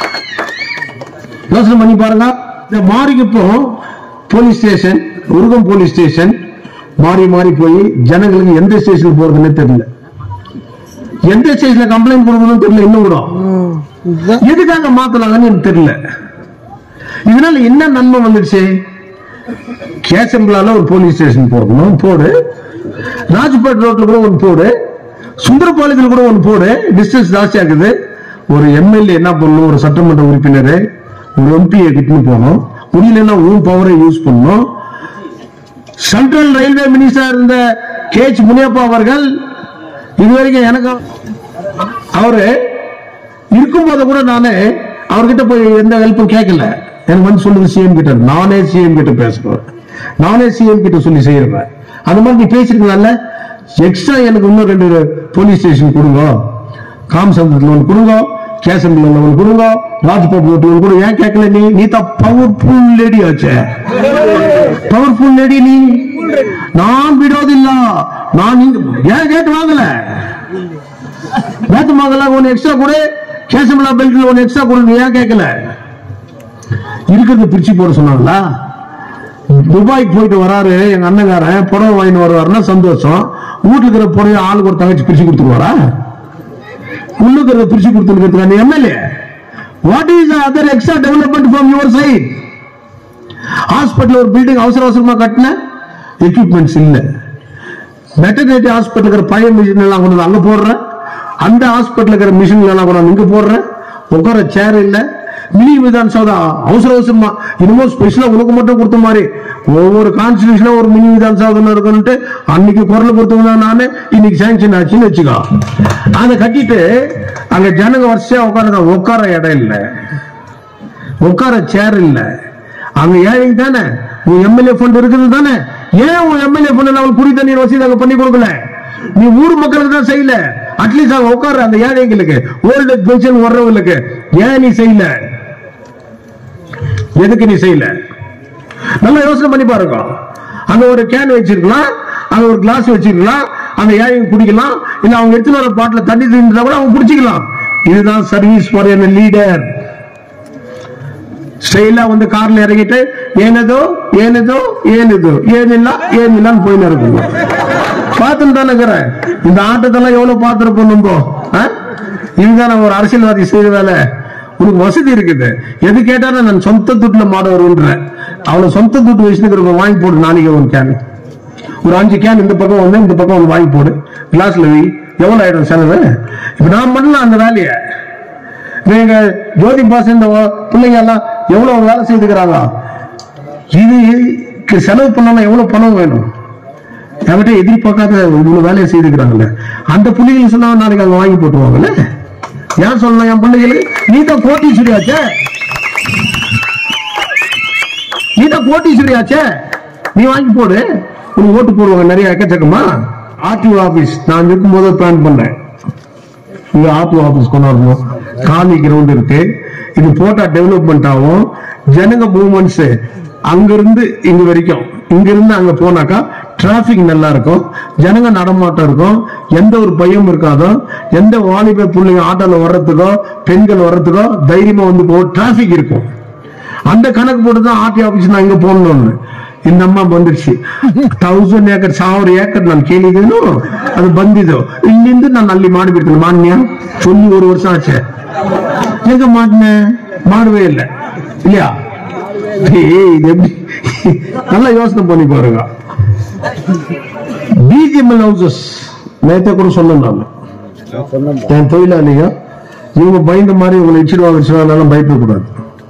யோசனை பண்ணி பாருங்க இந்த மாறிக்கு இப்போ போலீஸ் ஸ்டேஷன் உருகம் போலீஸ் ஸ்டேஷன் மாறி மாறி போய் ஜனங்களுக்கு எந்த ஸ்டேஷன் போறதுன்னு தெரியல எந்த ஸ்டேஷன்ல கம்ப்ளைண்ட் கொடுக்கணும்னு தெரியல இன்னும் கூட எதுக்காக மாத்தலாங்கன்னு எனக்கு தெரியல இதனால என்ன நன்மை வந்துடுச்சு கேசம்பலால ஒரு போலீஸ் ஸ்டேஷன் போடணும் போடு ராஜ்பேட் ரோட்ல கூட ஒன்று போடு சுந்தரபாளையத்தில் கூட ஒன்று போடு டிஸ்டன்ஸ் ஜாஸ்தியா இருக்குது ஒரு எம்எல்ஏ என்ன பண்ணணும் ஒரு சட்டமன்ற உறுப்பினர் ஒரு எம்பியை கிட்டுன்னு போகணும் முடியலன்னா உன் பவரை யூஸ் பண்ணணும் சென்ட்ரல் ரயில்வே மினிஸ்டர் இருந்த கேச் முனியப்பா அவர்கள் இதுவரைக்கும் எனக்கு அவரு இருக்கும்போது கூட நானு அவர்கிட்ட போய் எந்த ஹெல்ப்பும் கேட்கல எனக்கு வந்து சொல்லுது சிஎம் கிட்ட நானே சிஎம் கிட்ட பேசுறேன் நானே சிஎம் கிட்ட சொல்லி செய்யறேன் அந்த மாதிரி நீ பேசிருக்கலாம்ல எக்ஸ்ட்ரா எனக்கு இன்னும் ரெண்டு போலீஸ் ஸ்டேஷன் கொடுங்க காமசந்திரத்தில் ஒன்று கொடுங்க கேசம்பில் ஒன்று கொடுங்க ராஜ்பாப் ஒன்று கூட ஏன் கேட்கல நீ நீ தான் பவர்ஃபுல் லேடி ஆச்சே பவர்ஃபுல் லேடி நீ நான் விடுவதில்ல நான் நீங்க ஏன் கேட்டு வாங்கல வேத்தமங்கல ஒன்னு எக்ஸ்ட்ரா கொடு கேசமலா பெல்ட்ல ஒன்னு எக்ஸ்ட்ரா கொடு நீ ஏன் கேட்கல இருக்கிறத பிரிச்சு போட சொன்னாங்களா துபாய்க்கு போயிட்டு வராரு எங்க அண்ணங்காரன் புடவை வாங்கிட்டு வருவாருன்னா சந்தோஷம் வீட்டுல இருக்கிற புடவை ஆளுக்கு ஒரு தங்கச்சி பிரிச்சு கொடுத்துருவாரா உள்ளுக்கிறத பிரிச்சு கொடுத்துருக்கிறதுக்கு நீ MLA what is other extra development from your side hospital ஒரு பில்டிங் அவசர அவசரமா கட்டின எக்யூப்மெண்ட்ஸ் இல்ல மெட்டர்னிட்டி ஹாஸ்பிட்டல் இருக்கிற பழைய மிஷின் எல்லாம் கொண்டு வந்து அங்க போடுற அந்த ஹாஸ்பிட்டல் இருக்கிற மிஷின் எல்லாம் கொண்டு வந்து இங்க போடுற உட்கார சேர் இல்ல மினி விதான் சௌதா அவசர அவசரமா இன்னமும் ஸ்பெஷலா உனக்கு மட்டும் கொடுத்த மாதிரி ஒவ்வொரு கான்ஸ்டியூஷனும் ஒரு மினி விதான் சௌதம் இருக்கணும்ட்டு அன்னைக்கு குரல் கொடுத்தவங்க நானு இன்னைக்கு சாங்ஷன் ஆச்சுன்னு வச்சுக்கோ அதை கட்டிட்டு அங்க ஜனங்க வரிசையா உட்கார உட்கார இடம் இல்லை உட்கார சேர் இல்ல அங்க ஏழைங்க தானே உன் எம்எல்ஏ ஃபண்ட் இருக்குது தானே ஏன் உன் எம்எல்ஏ ஃபண்ட் அவள் குடி தண்ணீர் வசதி அங்க பண்ணி கொடுக்கல நீ ஊர் மக்களுக்கு தான் செய்யல அட்லீஸ்ட் அங்க உட்கார அந்த ஏழைங்களுக்கு ஓல்டு பென்ஷன் வர்றவங்களுக்கு ஏன் நீ செய்யல எதுக்கு நீ செய்யல நல்லா யோசனை பண்ணி பாருங்க அங்க ஒரு கேன் வச்சிருக்கலாம் அங்க ஒரு கிளாஸ் வச்சிருக்கலாம் அந்த ஏழைங்க குடிக்கலாம் இல்ல அவங்க எடுத்துட்டு வர பாட்டில் தண்ணி தீர்ந்தா கூட அவங்க குடிச்சிக்கலாம் இதுதான் சர்வீஸ் ஃபார் என் லீடர் ಸ್ಟೈಲ ಒಂದು ಕಾರ್ல ಇறங்கிட்டு ಏನದು ಏನದು ಏನಿದು ಏನಿಲ್ಲ ಏನಿಲ್ಲ ಅಂತ போயின்னு இருக்கும் பார்த்துட்டு தானே இருக்கிறேன் இந்த ஆட்டத்தெல்லாம் எவ்வளவு பார்த்துருப்போம் நம்ம ஆ? இதுதானே ஒரு அரசியல்வாதி செய்யற வேலை உனக்கு வசதி இருக்குது எது கேட்டாலும் நான் சொந்த துட்டுல மாட வருன்றேன் அவனை சொந்த துட்டு வச்சுருக்கிறவங்க வாங்கி போடு நாளைக்கு ஒரு கேன் ஒரு அஞ்சு கேன் இந்த பக்கம் வந்து இந்த பக்கம் வந்து வாங்கி போடு கிளாஸ்ல வை எவ்வளவு ஆயிடும் செலவு இப்ப நான் பண்ணலாம் அந்த வேலையை நீங்க ஜோதி பாஸ் இந்த பிள்ளைங்க எல்லாம் எவ்வளவு வேலை செய்துக்கிறாங்க இதுக்கு செலவு பண்ணணும் எவ்வளவு பணம் வேணும் என்கிட்ட எதிர்பார்க்காத இவ்வளவு வேலையை செய்துக்கிறாங்கல்ல அந்த புள்ளிகள் சொன்னா நாளைக்கு அங்க வாங்கி போட்டுருவாங்கல்ல ஏன் சொல்லணும் என் பிள்ளைகளுக்கு நீ தான் கோட்டீஸ்வரி ஆச்சே நீ தான் கோட்டீஸ்வரி ஆச்சே நீ வாங்கி போடு உனக்கு ஓட்டு போடுவாங்க நிறைய எக்கச்சக்கமா ஆர்டிஓ ஆபீஸ் நான் இருக்கும்போது பிளான் பண்ணேன் இங்க ஆர்டிஓ ஆபீஸ் கொண்டாடணும் காலி கிரவுண்ட் இருக்கு இது போட்டா டெவலப்மெண்ட் ஆகும் ஜனங்க மூவ்மெண்ட்ஸ் அங்க இருந்து இங்க வரைக்கும் இங்க இருந்து அங்க போனாக்கா டிராபிக் நல்லா இருக்கும் ஜனங்க நடமாட்டம் இருக்கும் எந்த ஒரு பயம் இருக்காதோ எந்த வாலிப பிள்ளைங்க ஆட்டோல வர்றதுக்கோ பெண்கள் வர்றதுக்கோ தைரியமா வந்து போ டிராபிக் இருக்கும் அந்த கணக்கு போட்டு தான் ஆர்டி ஆபீஸ் நான் இங்க போடணும்னு இந்த ಅಮ್ಮ ಬಂದಿರ್ಸಿ ತೌಸಂಡ್ ಏಕರ್ ಸಾವಿರ ಏಕರ್ ನಾನು ಕೇಳಿದೇನು ಅದು ಬಂದಿದ್ದು ಇಲ್ಲಿಂದ ನಾನು ಅಲ್ಲಿ ಮಾಡಿಬಿಡ್ತೀನಿ ಮಾನ್ಯ சொல்லி ஒரு வருஷம் ஆச்சு எங்க மாட்டினேன் மாடவே இல்லை இல்லையா ஏய், இது எப்படி நல்லா யோசனை பண்ணி பாருங்க பிஜிஎம்எல் ஹவுசஸ் நேற்று கூட சொன்னேன் நான் என் தொழிலாளிங்க இவங்க பயந்த மாதிரி இவங்களை இச்சிடுவாங்க இச்சிடுவாங்க பயப்படக்கூடாது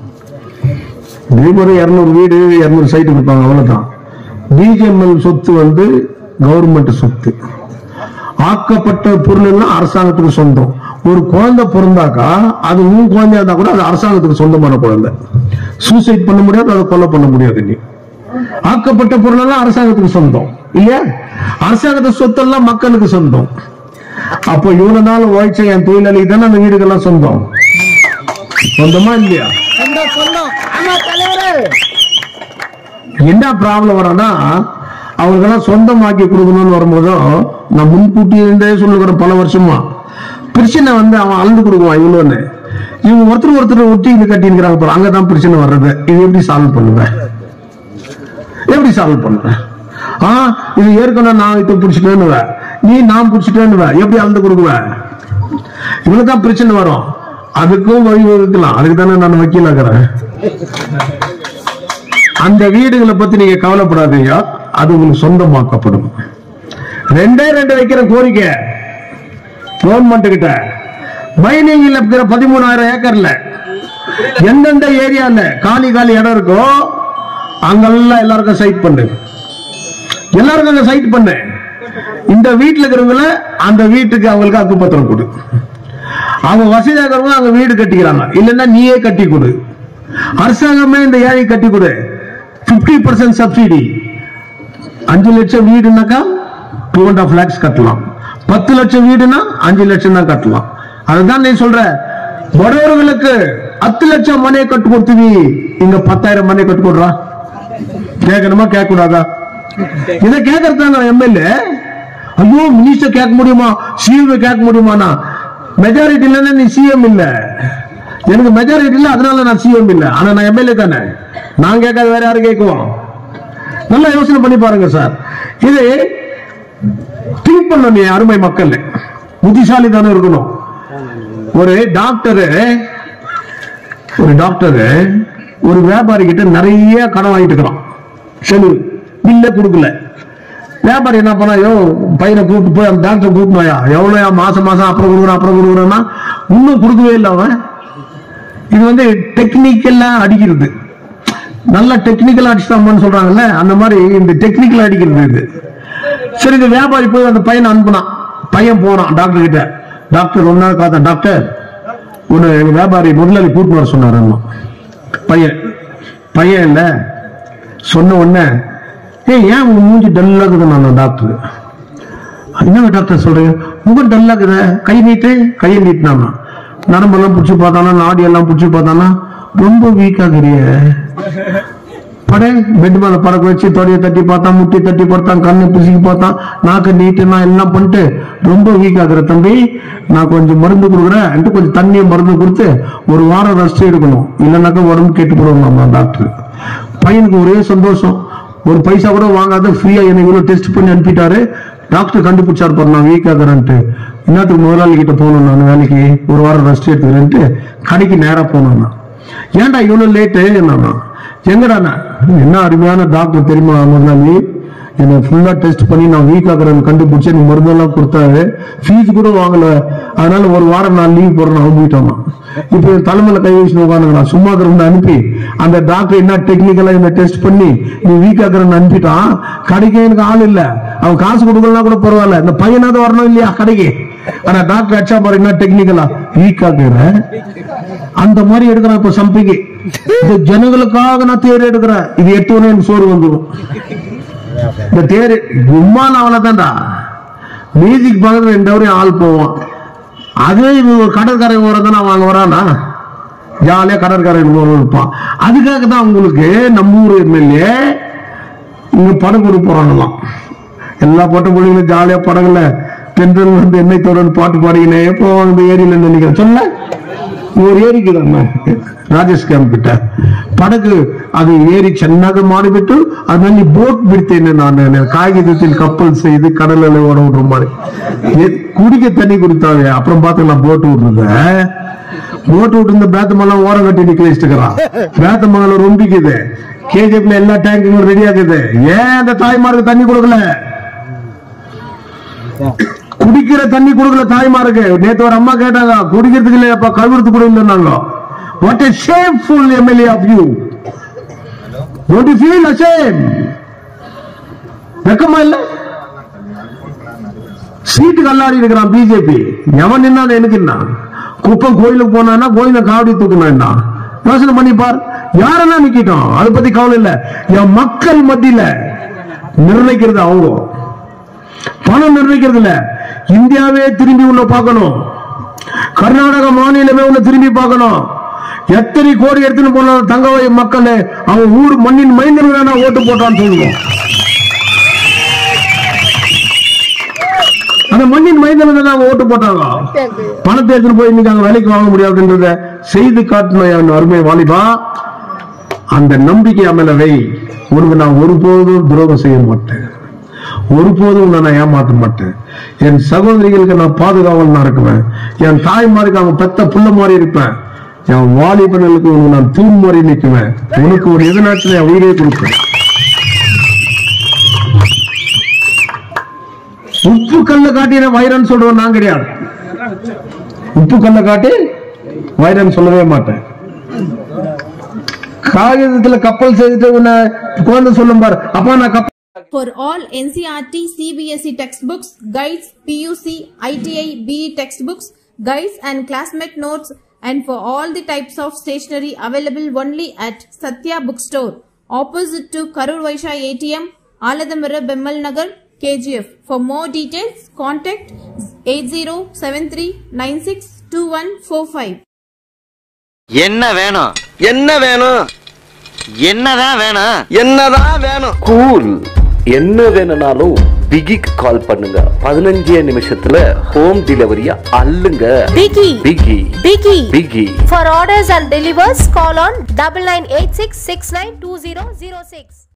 ஒரு இருநூறு வீடு இருநூறு சைட்டு கொடுப்பாங்க அவ்வளவுதான் பிஜிஎம்எல் சொத்து வந்து கவர்மெண்ட் சொத்து ஆக்கப்பட்ட பொருள் எல்லாம் அரசாங்கத்துக்கு சொந்தம் ஒரு குழந்தை பிறந்தாக்கா அது உன் குழந்தையா இருந்தா கூட அது அரசாங்கத்துக்கு சொந்தமான குழந்தை சூசைட் பண்ண முடியாது அதை கொலை பண்ண முடியாது நீ ஆக்கப்பட்ட பொருள் எல்லாம் அரசாங்கத்துக்கு சொந்தம் இல்லையா அரசாங்கத்து சொத்தெல்லாம் மக்களுக்கு சொந்தம் அப்போ இவ்வளவு நாள் உழைச்ச என் தொழிலாளி தானே அந்த வீடுகள்லாம் சொந்தம் சொந்தமா இல்லையா என்ன ப்ராப்ளம் வரனா அவங்களுக்கெல்லாம் சொந்தமாக்கி கொடுக்கணும்னு வரும்போதும் நான் முன்கூட்டி இருந்தே சொல்லுகிறேன் பல வருஷமா பிரச்சனை வந்து அவன் அளந்து கொடுக்குவான் இவ்வளோன்னு இவங்க ஒருத்தர் ஒருத்தர் ஒட்டி இது கட்டியிருக்கிறாங்க பாரு அங்கதான் பிரச்சனை வர்றது இது எப்படி சால்வ் பண்ணுவேன் எப்படி சால்வ் பண்ணுவேன் ஆ இது ஏற்கனவே நான் இதை பிடிச்சிட்டேன்னு நீ நான் பிடிச்சிட்டேன்னு எப்படி அளந்து கொடுக்குவேன் இவனுக்கு தான் பிரச்சனை வரும் அதுக்கும் வழி வகுக்கலாம் அதுக்கு தானே நான் வக்கீலாக்குறேன் அந்த வீடுகளை பத்தி நீங்க கவலைப்படாதீங்க அது உங்களுக்கு சொந்தமாக்கப்படும் ரெண்டே ரெண்டு வைக்கிற கோரிக்கை கவர்மெண்ட் கிட்ட மைனிங்ல இருக்கிற பதிமூணாயிரம் ஏக்கர்ல எந்தெந்த ஏரியால காலி காலி இடம் இருக்கோ அங்கெல்லாம் எல்லாருக்கும் சைட் பண்ணு எல்லாருக்கும் அங்க சைட் பண்ணு இந்த வீட்டுல இருக்கிறவங்கள அந்த வீட்டுக்கு அவங்களுக்கு அக்குப்பத்திரம் கொடு அவங்க வசதியாக இருக்கிறவங்க அங்க வீடு கட்டிக்கிறாங்க இல்லைன்னா நீயே கட்டி கொடு அரசாங்கமே இந்த ஏழை கட்டி கொடு 50% பர்சன்ட் சப்சிடி அஞ்சு லட்சம் வீடுனாக்கா டூ அண்ட் ஆஃப் லேக்ஸ் கட்டலாம் பத்து லட்சம் வீடுனா அஞ்சு லட்சம் தான் கட்டலாம் அதுதான் நீ சொல்ற படவர்களுக்கு ಹತ್ತು ಲಕ್ಷ ಮನೆ ಕಟ್ಕೊಡ್ತೀವಿ ಹಿಂಗ ಪತ್ತಾயிரம் ಮನೆ ಕಟ್ಕೊಡ್ರಾ கேட்கணுமா கேட்க கூடாதா இதை கேட்கறதாங்க எம்எல்ஏ ஐயோ மினிஸ்டர் கேட்க முடியுமா சிஎம் கேட்க முடியுமாண்ணா மெஜாரிட்டி இல்லைன்னா நீ சிஎம் இல்ல எனக்கு மெஜாரிட்டி இல்ல அதனால நான் சிஎம் இல்ல ஆனா நான் எம்எல்ஏ தானே நான் கேட்காத வேற யாரும் கேட்குவோம் நல்லா யோசனை பண்ணி பாருங்க சார் இது திங்க் பண்ணணும் அருமை மக்கள் புத்திசாலி தானே இருக்கணும் ஒரு டாக்டரு ஒரு டாக்டரு ஒரு வியாபாரி கிட்ட நிறைய கடன் வாங்கிட்டு இருக்கிறான் செலவு பில்ல கொடுக்கல வியாபாரி என்ன பண்ணா ஐயோ பையனை கூப்பிட்டு போய் அந்த டாக்டர் கூப்பிடுவாயா எவ்வளோ மாசம் மாசம் அப்புறம் கொடுக்குறான் அப்புறம் கொடுக்குறான்னா இன்னும் கொடுக்கவே இல்லை அவன் இது வந்து டெக்னிக்கலா அடிக்கிறது நல்ல டெக்னிக்கலா அடிச்சிட்டாமன்னு சொல்றாங்கல்ல அந்த மாதிரி இந்த டெக்னிக்கலா அடிக்கிறது இது சரி இந்த வியாபாரி போய் அந்த பையனை அனுப்புனான் பையன் போனான் டாக்டர் கிட்ட டாக்டர் ரொம்ப நாள் காத்தான் டாக்டர் உன்னை எங்க வியாபாரி முதலாளி கூட்டிட்டு வர சொன்னாரு பையன் பையன் இல்ல சொன்ன உடனே ஏய் ஏன் உங்க மூஞ்சி டல்லா இருக்குது நான் டாக்டர் என்னங்க டாக்டர் சொல்றீங்க முகம் டல்லா இருக்குது கை நீட்டு கையை நீட்டினாமா நரம்பெல்லாம் பிடிச்சி பார்த்தானா நாடி எல்லாம் பிடிச்சி பார்த்தானா ரொம்ப வீக் ஆகுறிய பட பெட் மேல பறக்க வச்சு தொடைய தட்டி பார்த்தான் முட்டி தட்டி பார்த்தான் கண்ணை பிசுக்கி பார்த்தான் நாக்கு நீட்டுனா எல்லாம் பண்ணிட்டு ரொம்ப வீக் ஆகுற தம்பி நான் கொஞ்சம் மருந்து கொடுக்குறேன் கொஞ்சம் தண்ணியை மருந்து கொடுத்து ஒரு வாரம் ரெஸ்ட் எடுக்கணும் இல்லைனாக்கா உடம்பு கெட்டு போடுவாங்க டாக்டர் பையனுக்கு ஒரே சந்தோஷம் ஒரு பைசா கூட வாங்காத ஃப்ரீயா எனக்கு இவ்வளவு டெஸ்ட் பண்ணி அனுப்பிட்டாரு டாக்டர் கண்டுபிடிச்சார் பாரு நான் வீக் ஆகுறேன்ட்டு இன்னத்துக்கு முதலாளி கிட்ட போகணும் நான் வேலைக்கு ஒரு வாரம் ரெஸ்ட் எடுத்துக்கிறேன்ட்டு கடைக்கு நேரா போனேன் நான் ஏன்டா இவ்வளவு லேட்டு என்னன்னா எங்கடா நான் என்ன அருமையான டாக்டர் தெரியுமா முதலாளி என்னை ஃபுல்லா டெஸ்ட் பண்ணி நான் வீக் ஆகுறேன்னு கண்டுபிடிச்சு எனக்கு மருந்தெல்லாம் கொடுத்தாரு ஃபீஸ் கூட வாங்கல அதனால ஒரு வாரம் நான் லீவ் போடுறேன் அனுப்பிட்டோம் இப்போ என் தலைமையில கை வச்சு உட்காந்துங்க சும்மா இருக்கிறவங்க அனுப்பி அந்த டாக்டர் என்ன டெக்னிக்கலா இந்த டெஸ்ட் பண்ணி நீ வீக் ஆகுறன்னு அனுப்பிட்டான் கடைக்கு எனக்கு ஆள் இல்ல அவன் காசு கொடுக்கலாம் கூட பரவாயில்ல இந்த பையனாவது வரணும் இல்லையா கடைக்கு ஆனா டாக்டர் அச்சா பாரு என்ன டெக்னிக்கலா வீக் ஆகுற அந்த மாதிரி எடுக்கிறேன் இப்ப சம்பிக்கு இந்த ஜனங்களுக்காக நான் தேர் எடுக்கிறேன் இது எட்டு மணி எனக்கு சோறு வந்துடும் இந்த தேர் கும்மான அவ்வளவுதான்டா மியூசிக் பக்கத்துல ரெண்டு வரையும் ஆள் போவான் அதே இவன் ஒரு கடற்கரை ஓரம் தானே அவங்க வரானா ஜாலியா கடற்கரை ஓரம் இருப்பான் அதுக்காக தான் உங்களுக்கு நம்ம ஊர் எம்எல்ஏ இங்க படம் கொடுக்க போறாங்களாம் எல்லா பட்ட பிள்ளைங்களும் ஜாலியா படங்கள்ல தென்றல் வந்து என்னை தொடர்ந்து பாட்டு பாடிக்கினே போவாங்க இந்த ஏரியில நினைக்கிறேன் சொல்ல ஒரு ஏரிக்கு தான் ರಾಜೇಶ್ ಕ್ಯಾಂಪ್ ಬಿಟ್ಟ ಪಡಗು ಅದು ಏರಿ ಚೆನ್ನಾಗಿ ಮಾಡಿಬಿಟ್ಟು ಅದರಲ್ಲಿ ಬೋಟ್ ಬಿಡ್ತೇನೆ ನಾನು ಕಾಗಿதத்தில் கப்பல் செய்து கடலில் ஓட விடுற மாதிரி எ- குடிக்க தண்ணி குடித்தாவே அப்புறம் பார்த்துக்கலாம் போட்டு விடுறத போட்டு விட்டு இந்த பேத்தமெல்லாம் ஓரம் கட்டி நிக்க வச்சுக்கிறான் பேத்தமங்கலம் ரொம்பிக்குது கேஜிஎஃப்ல எல்லா டேங்குங்களும் ரெடி ஆகுது ஏன் அந்த தாய்மாருக்கு தண்ணி கொடுக்கல குடிக்கிற தண்ணி கொடுக்கல தாய்மாருக்கு நேத்து ஒரு அம்மா கேட்டாங்க குடிக்கிறதுக்கு இல்லையாப்பா கழுவுறதுக்கு கூட இல்லைன்னாங்க what a shameful MLA of you don't you feel ashamed வெக்கமா இல்ல சீட்டு கல்லாடி இருக்கிறான் பிஜேபி எவன் நின்னா எனக்கு என்ன குப்பம் கோயிலுக்கு போனான்னா கோயில காவடி தூக்கணும் என்ன யோசனை பண்ணி பார் யாரெல்லாம் நிக்கிட்டோம் அதை பத்தி கவலை இல்ல என் மக்கள் மத்தியில நிர்ணயிக்கிறது அவங்க பணம் நிர்ணயிக்கிறது இல்ல இந்தியாவே திரும்பி உள்ள பார்க்கணும் கர்நாடக மாநிலமே உள்ள திரும்பி பார்க்கணும் எத்தனை கோடி எடுத்துன்னு போனாலும் தங்கவை மக்கள் அவன் ஊர் மண்ணின் மைந்தன் வேணா ஓட்டு போட்டான்னு சொல்லுவோம் அந்த மண்ணின் மைந்தன் தான் அவங்க ஓட்டு போட்டாங்க பணத்தை எடுத்துன்னு போய் இன்னைக்கு அங்க வேலைக்கு வாங்க முடியாதுன்றத செய்து காட்டணும் என் அருமை வாலிபா அந்த நம்பிக்கை மேல வை உனக்கு நான் ஒருபோதும் துரோகம் செய்ய மாட்டேன் ஒருபோதும் நான் ஏமாற்ற மாட்டேன் என் சகோதரிகளுக்கு நான் பாதுகாவல் நான் இருக்குவேன் என் தாய்மாருக்கு அவங்க பெத்த புள்ள மாதிரி இருப்பேன் என் வாலிபர்களுக்கு உனக்கு நான் தூண் மாதிரி நிற்குவேன் உனக்கு ஒரு எதிர்நாட்டில் என் உயிரை கொடுப்பேன் உப்பு கல்ல காட்டி வைரன் சொல்றவன் நான் கிடையாது உப்பு கல்ல காட்டி வைரன் சொல்லவே மாட்டேன் காகிதத்துல கப்பல் செய்துட்டு உன்னை குழந்தை சொல்லும் பாரு அப்பா நான் கப்பல் For all NCRT, CBSE textbooks, guides, PUC, ITI, BE textbooks, guides and classmate notes and for all the types of stationery available only at Satya Bookstore, opposite to Karur Vaisha ATM, Aladamara Bemmal Nagar, KGF. For more details, contact 8073962145. என்ன வேணும் என்ன வேணும் என்னதான் வேணும் என்னதான் வேணும் cool என்ன வேணும்னாலும் பிகிக்கு கால் பண்ணுங்க பதினஞ்சே நிமிஷத்துல ஹோம் டெலிவரியா அள்ளுங்க Biggie. பிகி Biggie. பிகி For orders and delivers, call on double nine eight six six nine two zero zero six.